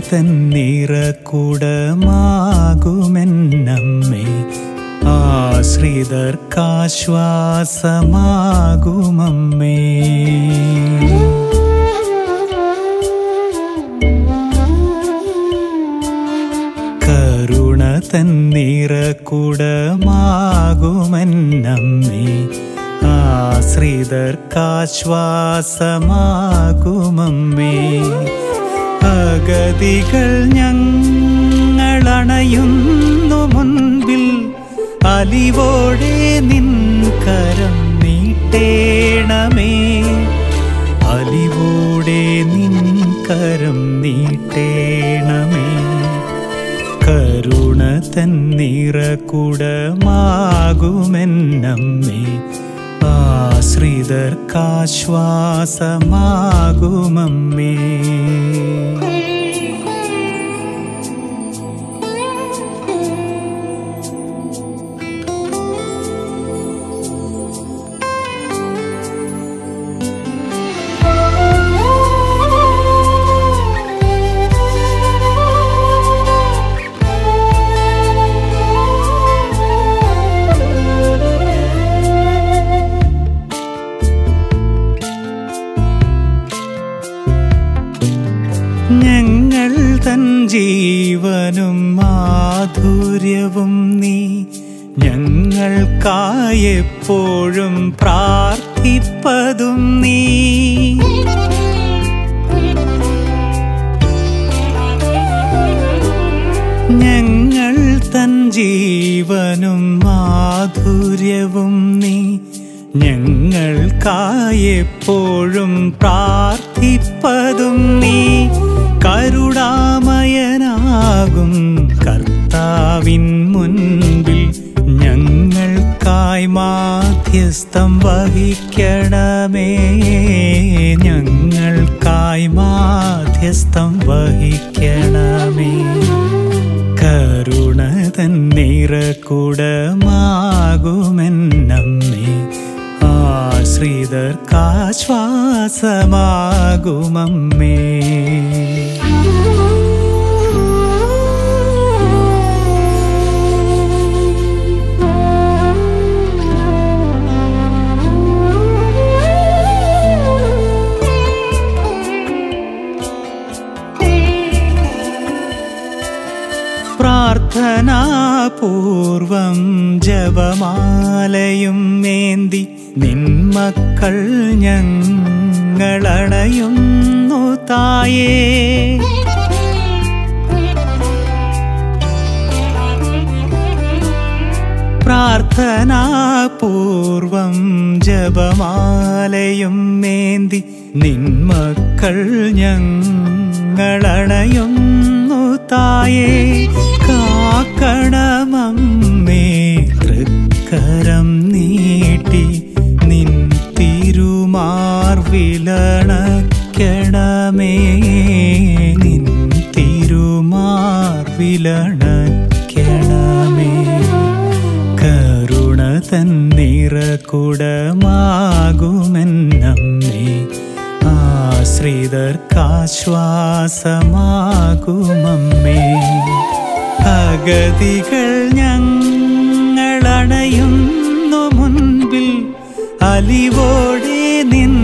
തന്നിറക്കുടമാകുമെന്നമ്മേ ആശ്രിതർക്കാശ്വാസമാകുമമ്മേ കരുണ തന്നിറക്കുടമാകുമെന്നമ്മേ ആശ്രിതർക്കാശ്വാസമാകുമമ്മേ അഗതികൾ ഞങ്ങളണയുന്നു മുൻപിൽ അലിവോടെ നിൻ കരം നീട്ടേണമേ അലിവോടെ നിൻ കരം നീട്ടേണമേ കരുണ തന്നിറക്കുടമാകുമെന്നമ്മേ ആശ്രിതർക്കാശ്വാസമാകുമമ്മേ ഞങ്ങൾ തൻ ജീവനും മാധുര്യവും നീ ഞങ്ങൾക്കായെപ്പോഴും പ്രാർത്ഥിപ്പതും നീ ഞങ്ങൾ തൻ ജീവനും മാധുര്യവും നീ ഞങ്ങൾക്കായെപ്പോഴും പ്രാർത്ഥിപ്പതും നീ കരുണാമയനാകും കർത്താവിൻ മുൻപിൽ ഞങ്ങൾക്കായി മാധ്യസ്ഥം വഹിക്കണമേ ഞങ്ങൾക്കായി മാധ്യസ്ഥം വഹിക്കണമേ കരുണ തന്നിറക്കുടമാകുമെന്നമ്മേ ആശ്രിതർക്കാശ്വാസമാകുമമ്മേ പ്രാർത്ഥനാപൂർവം ജപമാലയും മേന്തി നിന്മക്കൾ ഞങ്ങളണയുന്നു തായേ പ്രാർത്ഥനാപൂർവം ജപമാലയും മേന്തി നിന്മക്കൾ ഞങ്ങളണയുന്നു തായേ കാക്കണമമ്മേ തൃക്കരം നീട്ടി നിൻ തിരുമാർവിലണക്കണമേ നിൻ തിരുമാർവിലണക്കണമേ കരുണ തന്നിറക്കുടമാകുമെന്നമ്മേ ആശ്രിതർക്കാശ്വാസമാകുമമ്മേ അഗതികൾ ഞങ്ങളണയുന്നു മുൻപിൽ അലിവോടെ നിൻ